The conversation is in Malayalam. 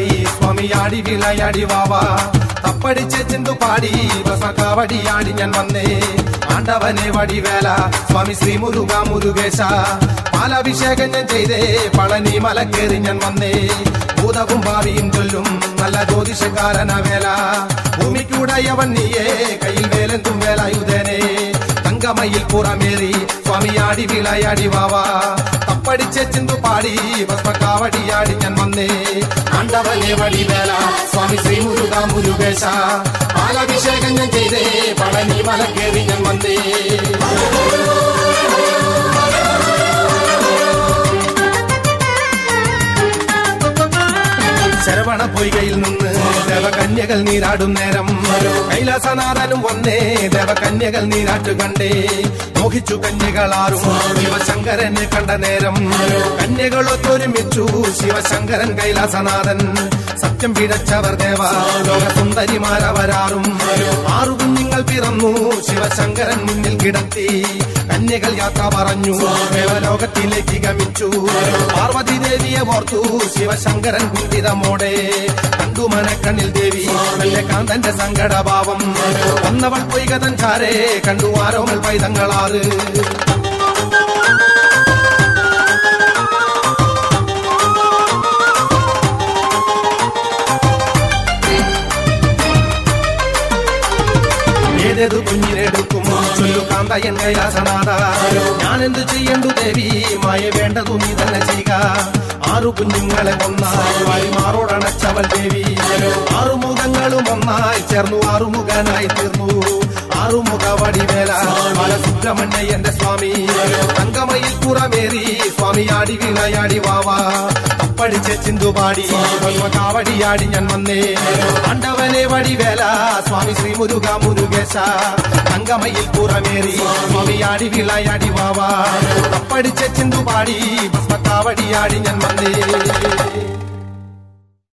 സ്വാമിയാടി വിളയാടി വാവാ തപ്പടിച്ച് ചിന്തു പാടി ബസകാവടിയാടി ഞാൻ വന്നേ ആണ്ടവനെ വടിവേല സ്വാമി ശ്രീ മുരുക മുരുകേശ പാലാഭിഷേകം ഞാൻ ചെയ്തേ പളനി മലക്കേറി ഞാൻ വന്നേ ഭൂതവും ഭാവിയും ചൊല്ലും നല്ല ജ്യോതിഷക്കാരന വേല ഭൂമിക്കുടയവൻ നീയേ കയ്യിൽ വേലെന്തും വേലായുധനെ തങ്കമയിൽ പുറമേറി സ്വാമിയാടി വിളയാടി വാവാ തപ്പടിച്ച് ചിന്തു പാടി ഭസ്മക്കാവടിയാടി ഞാൻ വന്നേ ആണ്ടവനെ വടിവേല സ്വാമി ശ്രീ മുരുക മുരുകേശ പാലാഭിഷേകം ഞാൻ ചെയ്തേ പളനി മലക്കേറി ഞാൻ വന്നേ ശരവണ പൊയ്കയിൽ നിന്ന് ദേവകന്യകൾ നീരാടും നേരം കൈലാസനാഥനും വന്നേ ദേവകന്യകൾ നീരാട്ടു കണ്ടേ മോഹിച്ചു കന്യകളാറും ശിവശങ്കരനെ കണ്ട നേരം കന്യകളൊത്തൊരുമിച്ചു ശിവശങ്കരൻ കൈലാസനാഥൻ സത്യം പിഴച്ചവർ ദേവ ലോകസുന്ദരിമാരവരാറും ആറു കുഞ്ഞുങ്ങൾ പിറന്നു ശിവശങ്കരൻ മുന്നിൽ കിടത്തി കന്യകൾ യാത്ര പറഞ്ഞു ദേവലോകത്തിലേക്ക് ഗമിച്ചു പാർവതി ദേവിയെ ഓർത്തു ശിവശങ്കരൻ കുന്തിതമോടെ കണ്ടു മനക്കണ്ണിൽ ദേവി തന്റെ കാന്തന്റെ സങ്കടഭാവം വന്നവൾ പൊയ്കതൻ ചാരേ കണ്ടു ആരോമൽ പൈതങ്ങളാറ് ഏതേതു കുഞ്ഞിനെടുക്കും ചൊല്ലു കാന്തയൻ കൈലാസനാഥ ഞാൻ എന്തു ചെയ്യണ്ടു ദേവി മായ വേണ്ടതു നീ തന്നെ ചെയ്യുക ആറു കുഞ്ഞുങ്ങളെ ഒന്നായി വാരിമാറോടണച്ചവൾ ദേവി ആറുമുഖങ്ങളും ഒന്നായി ചേർന്നു ആറുമുഖനായി തീർന്നു ആറുമുഖ വടിവേല ബാലസുബ്രഹ്മണ്യ എന്റെ സ്വാമി തങ്കമയിൽ പുറമേറി സ്വാമിയാടി വിളയാടി വാവാ പഠിച്ച ചിന്തുപാടി കാവടിയാടി ഞാൻ വന്നേ ആണ്ടവനെ വടിവേല സ്വാമി ശ്രീ മുരുക മുരുകേശ തങ്കമയിൽ പുറമേറി സ്വാമിയാടി വിളയാടി വാവാ പഠിച്ച ചിന്തുപാടി ഭസ്മക്കാവടിയാടി ഞാൻ വന്നേ